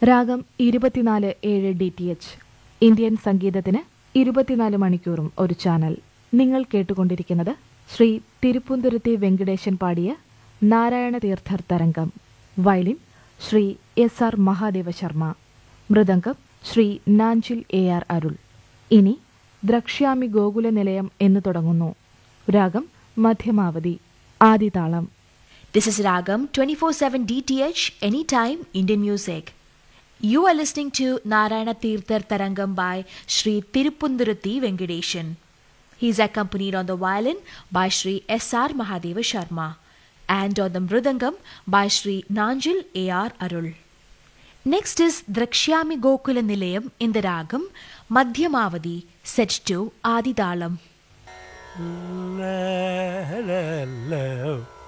രാഗം ഇരുപത്തിനാല് ഏഴ് ഡി ടി എച്ച് ഇന്ത്യൻ സംഗീതത്തിന് ഇരുപത്തിനാല് മണിക്കൂറും ഒരു ചാനൽ നിങ്ങൾ കേട്ടുകൊണ്ടിരിക്കുന്നത് ശ്രീ തിരുപ്പുന്തുരുത്തി വെങ്കടേശൻ പാടിയ നാരായണ തീർത്ഥർ തരംഗം violin Shri S R Mahadeva Sharma mridangam Shri Nanjil A R Arul ഇനി ദ്രക്ഷ്യാമി ഗോകുല നിലയം എന്ന് തുടങ്ങുന്നു രാഗം Madhyamavati ആദിതാളം This is Ragam 24/7 DTH anytime Indian music. You are listening to Narayana Tirthar Tarangam by Sri Tirupundurati Venkadeshan. He is accompanied on the violin by Sri S.R. Mahadeva Sharma and on the mridangam by Sri Nanjil A.R. Arul. Next is Drakshyami Gokula Nilayam in the Ragam Madhyamavadi set to Adidalam. la la la